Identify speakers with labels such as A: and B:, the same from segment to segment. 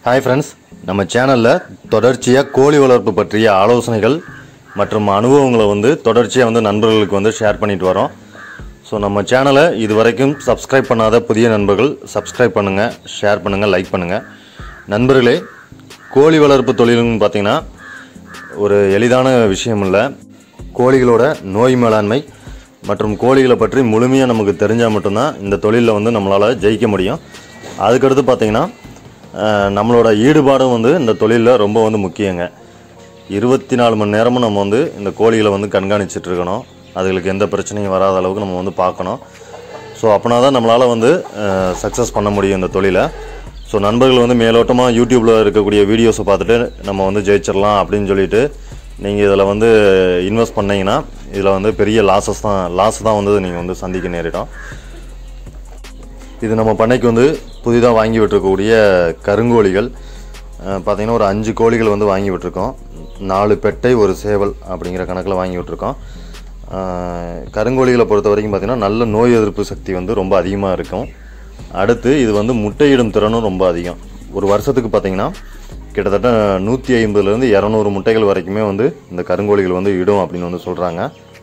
A: hi friends நம்ம சேனலில் தொடர்ச்சியாக கோழி வளர்ப்பு பற்றிய ஆலோசனைகள் மற்றும் அனுபவங்களை வந்து தொடர்ச்சியாக வந்து நண்பர்களுக்கு வந்து ஷேர் பண்ணிட்டு வரோம் ஸோ நம்ம சேனலை இது வரைக்கும் சப்ஸ்கிரைப் பண்ணாத புதிய நண்பர்கள் சப்ஸ்கிரைப் பண்ணுங்கள் ஷேர் பண்ணுங்கள் லைக் பண்ணுங்கள் நண்பர்களே கோழி வளர்ப்பு தொழில்னு பார்த்தீங்கன்னா ஒரு எளிதான விஷயம் இல்லை கோழிகளோட நோய் மேலாண்மை மற்றும் கோழிகளை பற்றி முழுமையாக நமக்கு தெரிஞ்சால் மட்டும்தான் இந்த தொழிலில் வந்து நம்மளால் ஜெயிக்க முடியும் அதுக்கடுத்து பார்த்தீங்கன்னா அஹ், நம்மளோட ஈடுபாடும் வந்து இந்த தொழிலில் ரொம்ப வந்து முக்கியங்க இருபத்தி நாலு மணி நேரமும் நம்ம வந்து இந்த கோழிகளை வந்து கண்காணிச்சிட்டு இருக்கணும் அதுகளுக்கு எந்த பிரச்சனையும் வராத அளவுக்கு நம்ம வந்து பார்க்கணும் ஸோ அப்படின்னா தான் நம்மளால் வந்து சக்ஸஸ் பண்ண முடியும் இந்த தொழிலை ஸோ நண்பர்கள் வந்து மேலோட்டமாக யூடியூப்பில் இருக்கக்கூடிய வீடியோஸை பார்த்துட்டு நம்ம வந்து ஜெயிச்சிடலாம் அப்படின்னு சொல்லிட்டு நீங்கள் இதில் வந்து இன்வெஸ்ட் பண்ணீங்கன்னா இதில் வந்து பெரிய லாஸஸ் தான் லாஸ் தான் வந்து நீங்கள் வந்து சந்திக்க நேரிடும் இது நம்ம பண்ணைக்கு வந்து புதிதாக வாங்கி விட்டுருக்கக்கூடிய கருங்கோழிகள் அஹ், பார்த்தீங்கன்னா ஒரு அஞ்சு கோழிகள் வந்து வாங்கி விட்டுருக்கோம் நாலு பெட்டை ஒரு சேவல் அப்படிங்கிற கணக்கில் வாங்கி விட்டுருக்கோம் அஹ், கருங்கோழிகளை பொறுத்த வரைக்கும் பார்த்தீங்கன்னா நல்ல நோய் எதிர்ப்பு சக்தி வந்து ரொம்ப அதிகமாக இருக்கும் அடுத்து இது வந்து முட்டையிடும் திறனும் ரொம்ப அதிகம் ஒரு வருஷத்துக்கு பார்த்தீங்கன்னா கிட்டத்தட்ட நூற்றி ஐம்பதுலேருந்து இரநூறு முட்டைகள் வரைக்குமே வந்து இந்த கருங்கோழிகள் வந்து இடும் அப்படின்னு வந்து சொல்கிறாங்க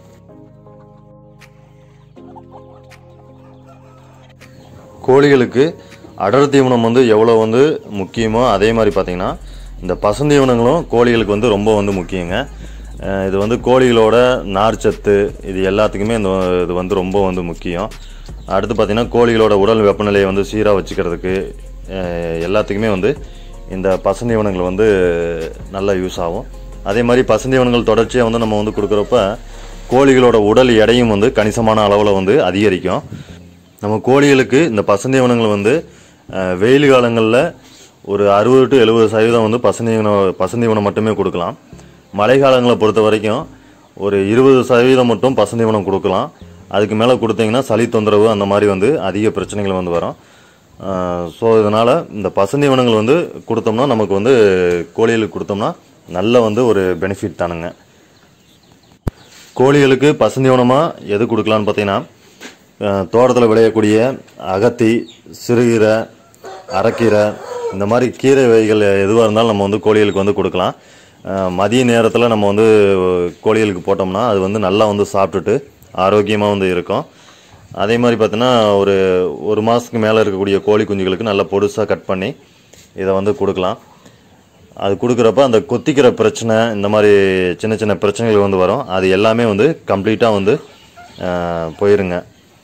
A: கோழிகளுக்கு அடர் தீவனம் வந்து எவ்வளோ வந்து முக்கியமோ அதே மாதிரி பார்த்தீங்கன்னா இந்த பசுந்தீவனங்களும் கோழிகளுக்கு வந்து ரொம்ப வந்து முக்கியங்க அஹ் இது வந்து கோழிகளோட நார்ச்சத்து இது எல்லாத்துக்குமே இந்த இது வந்து ரொம்ப வந்து முக்கியம் அடுத்து பார்த்தீங்கன்னா கோழிகளோட உடல் வெப்பநிலையை வந்து சீராக வச்சுக்கிறதுக்கு அஹ் எல்லாத்துக்குமே வந்து இந்த பசுந்தீவனங்கள் வந்து நல்லா யூஸ் ஆகும் அதே மாதிரி பசுந்தீவனங்கள் தொடர்ச்சியாக வந்து நம்ம வந்து கொடுக்குறப்ப கோழிகளோட உடல் எடையும் வந்து கணிசமான அளவில் வந்து அதிகரிக்கும் நம்ம கோழிகளுக்கு இந்த பசுந்தீவனங்கள் வந்து அஹ், வெயில் காலங்களில் ஒரு அறுபது டு எழுபது சதவீதம் வந்து பசுந்தீவனம் பசுந்தீவனம் மட்டுமே கொடுக்கலாம் மழை காலங்களை பொறுத்த வரைக்கும் ஒரு இருபது சதவீதம் மட்டும் பசுந்தீவனம் கொடுக்கலாம் அதுக்கு மேலே கொடுத்தீங்கன்னா சளி தொந்தரவு அந்த மாதிரி வந்து அதிக பிரச்சனைகள் வந்து வரும் ஸோ இதனால் இந்த பசுந்தீவனங்கள் வந்து கொடுத்தோம்னா நமக்கு வந்து கோழிகளுக்கு கொடுத்தோம்னா நல்ல வந்து ஒரு பெனிஃபிட் தானுங்க கோழிகளுக்கு பசுந்தீவனமாக எது கொடுக்கலான்னு பார்த்தீங்கன்னா தோட்டத்தில் விளையக்கூடிய அகத்தி சிறுகீரை அரைக்கீரை இந்த மாதிரி கீரை வகைகள் எதுவாக இருந்தாலும் நம்ம வந்து கோழிகளுக்கு வந்து கொடுக்கலாம் அஹ், மதிய நேரத்தில் நம்ம வந்து கோழிகளுக்கு போட்டோம்னா அது வந்து நல்லா வந்து சாப்பிட்டுட்டு ஆரோக்கியமாக வந்து இருக்கும் அதே மாதிரி பார்த்தீங்கன்னா ஒரு ஒரு மாதத்துக்கு மேலே இருக்கக்கூடிய கோழி குஞ்சுகளுக்கு நல்லா பொடுசாக கட் பண்ணி இதை வந்து கொடுக்கலாம் அது கொடுக்குறப்ப அந்த கொத்திக்கிற பிரச்சனை இந்த மாதிரி சின்ன சின்ன பிரச்சனைகள் வந்து வரும் அது எல்லாமே வந்து கம்ப்ளீட்டாக வந்து அஹ், போயிருங்க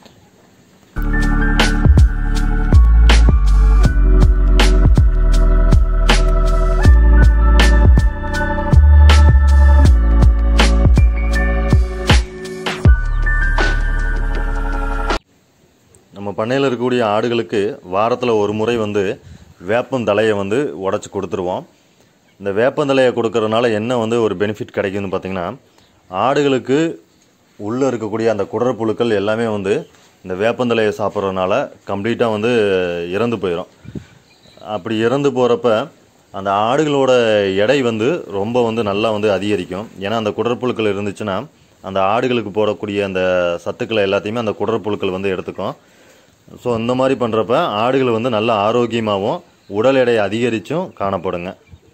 A: நம்ம பண்ணையில் இருக்கக்கூடிய ஆடுகளுக்கு வாரத்தில் ஒரு முறை வந்து வேப்பந்தலையை வந்து உடச்சி கொடுத்துருவோம் இந்த வேப்பந்தலையை கொடுக்கறதுனால என்ன வந்து ஒரு பெனிஃபிட் கிடைக்குதுன்னு பார்த்தீங்கன்னா ஆடுகளுக்கு உள்ளே இருக்கக்கூடிய அந்த குடற்புழுக்கள் எல்லாமே வந்து இந்த வேப்பந்தலையை சாப்பிட்றதுனால கம்ப்ளீட்டாக வந்து இறந்து போயிடும் அப்படி இறந்து போகிறப்ப அந்த ஆடுகளோட எடை வந்து ரொம்ப வந்து நல்லா வந்து அதிகரிக்கும் ஏன்னா அந்த குடற்புழுக்கள் இருந்துச்சுன்னா அந்த ஆடுகளுக்கு போடக்கூடிய அந்த சத்துக்களை எல்லாத்தையுமே அந்த குடற்புழுக்கள் வந்து எடுத்துக்கும் ஸோ இந்த மாதிரி பண்ணுறப்ப ஆடுகள் வந்து நல்ல ஆரோக்கியமாகவும் உடல் எடை அதிகரித்தும் காணப்படுங்க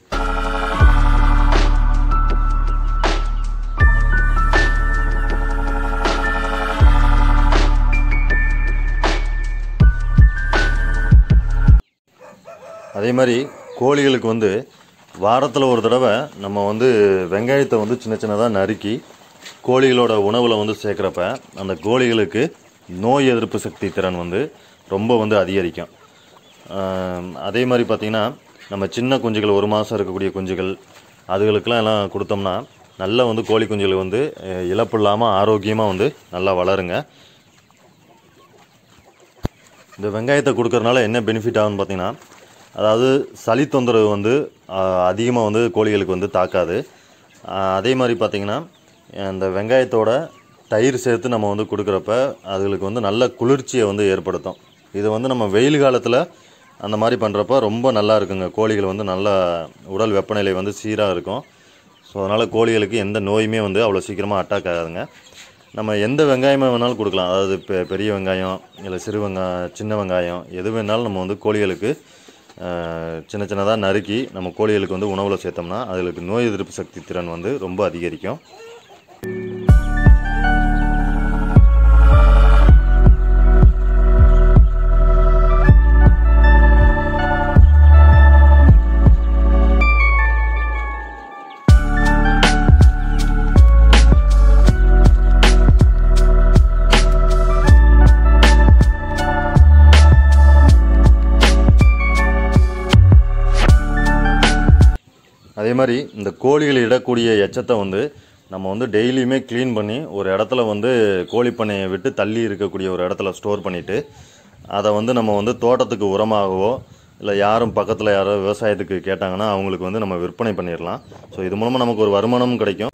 A: அதே மாதிரி கோழிகளுக்கு வந்து வாரத்தில் ஒரு தடவை நம்ம வந்து வெங்காயத்தை வந்து சின்ன சின்னதாக நறுக்கி கோழிகளோட உணவில் வந்து சேர்க்குறப்ப அந்த கோழிகளுக்கு நோய் எதிர்ப்பு சக்தி திறன் வந்து ரொம்ப வந்து அதிகரிக்கும் ஆம், அதே மாதிரி பார்த்திங்கன்னா நம்ம சின்ன குஞ்சுகள் ஒரு மாதம் இருக்கக்கூடிய குஞ்சுகள் அதுகளுக்கெல்லாம் எல்லாம் கொடுத்தோம்னா நல்லா வந்து கோழி குஞ்சுகள் வந்து அஹ், இழப்பு இல்லாமல் ஆரோக்கியமாக வந்து நல்லா வளருங்க இந்த வெங்காயத்தை கொடுக்கறனால என்ன பெனிஃபிட் ஆகும்னு பார்த்தீங்கன்னா அதாவது சளி தொந்தரவு வந்து அதிகமாக வந்து கோழிகளுக்கு வந்து தாக்காது ஆஹ் அதே மாதிரி பார்த்தீங்கன்னா இந்த வெங்காயத்தோட தயிர் சேர்த்து நம்ம வந்து கொடுக்குறப்ப அதுகளுக்கு வந்து நல்ல குளிர்ச்சியை வந்து ஏற்படுத்தும் இது வந்து நம்ம வெயில் காலத்தில் அந்த மாதிரி பண்ணுறப்ப ரொம்ப நல்லா இருக்குங்க கோழிகள் வந்து நல்லா உடல் வெப்பநிலை வந்து சீராக இருக்கும் ஸோ அதனால் கோழிகளுக்கு எந்த நோயுமே வந்து அவ்வளோ சீக்கிரமாக அட்டாக் ஆகாதுங்க நம்ம எந்த வெங்காயமாக வேணாலும் கொடுக்கலாம் அதாவது பெ பெரிய வெங்காயம் இல்லை சிறு வெங்காயம் சின்ன வெங்காயம் எது வேணாலும் நம்ம வந்து கோழிகளுக்கு அஹ், சின்ன சின்னதாக நறுக்கி நம்ம கோழிகளுக்கு வந்து உணவில் சேர்த்தோம்னா அதுகளுக்கு நோய் எதிர்ப்பு சக்தி திறன் வந்து ரொம்ப அதிகரிக்கும் அதே மாதிரி இந்த கோழிகள் இடக்கூடிய எச்சத்தை வந்து நம்ம வந்து டெய்லியுமே க்ளீன் பண்ணி ஒரு இடத்துல வந்து கோழி பண்ணையை விட்டு தள்ளி இருக்கக்கூடிய ஒரு இடத்துல ஸ்டோர் பண்ணிவிட்டு அதை வந்து நம்ம வந்து தோட்டத்துக்கு உரமாகவோ இல்லை யாரும் பக்கத்தில் யாரோ விவசாயத்துக்கு கேட்டாங்கன்னா அவங்களுக்கு வந்து நம்ம விற்பனை பண்ணிடலாம் ஸோ இது மூலமாக நமக்கு ஒரு வருமானமும் கிடைக்கும்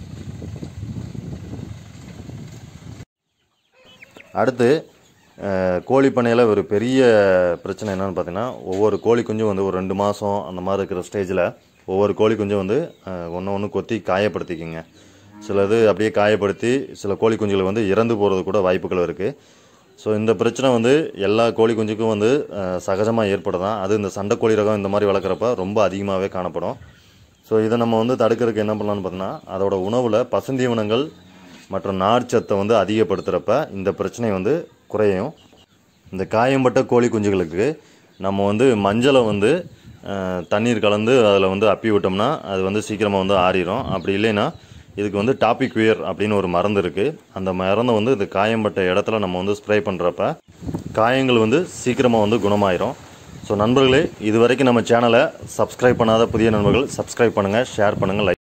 A: அடுத்து அஹ், கோழி பண்ணையில் ஒரு பெரிய பிரச்சனை என்னன்னு பார்த்தீங்கன்னா ஒவ்வொரு கோழி குஞ்சும் வந்து ஒரு ரெண்டு மாதம் அந்த மாதிரி இருக்கிற ஸ்டேஜில் ஒவ்வொரு கோழி குஞ்சும் வந்து ஒன்று ஒன்று கொத்தி காயப்படுத்திக்குங்க சிலது அப்படியே காயப்படுத்தி சில கோழி குஞ்சுகள் வந்து இறந்து போகிறது கூட வாய்ப்புகள் இருக்குது ஸோ இந்த பிரச்சனை வந்து எல்லா கோழி குஞ்சுக்கும் வந்து சகஜமாக ஏற்படுதான் அது இந்த சண்டை கோழி ரகம் இந்த மாதிரி வளர்க்குறப்ப ரொம்ப அதிகமாகவே காணப்படும் ஸோ இதை நம்ம வந்து தடுக்கிறதுக்கு என்ன பண்ணலாம்னு பார்த்தோன்னா அதோட உணவில் பசுந்தீவனங்கள் மற்றும் நார்ச்சத்தை வந்து அதிகப்படுத்துகிறப்ப இந்த பிரச்சனை வந்து குறையும் இந்த காயம்பட்ட கோழி குஞ்சுகளுக்கு நம்ம வந்து மஞ்சளை வந்து அஹ், தண்ணீர் கலந்து அதில் வந்து அப்பி விட்டோம்னா அது வந்து சீக்கிரமாக வந்து ஆறிடும் அப்படி இல்லைன்னா இதுக்கு வந்து டாபிக் வியர் அப்படின்னு ஒரு மருந்து இருக்குது அந்த மருந்தை வந்து இந்த காயம்பட்ட இடத்துல நம்ம வந்து ஸ்ப்ரே பண்ணுறப்ப காயங்கள் வந்து சீக்கிரமாக வந்து குணமாயிரும் ஸோ நண்பர்களே இது வரைக்கும் நம்ம சேனலை சப்ஸ்கிரைப் பண்ணாத புதிய நண்பர்கள் சப்ஸ்கிரைப் பண்ணுங்கள் ஷேர் பண்ணுங்கள் லைக்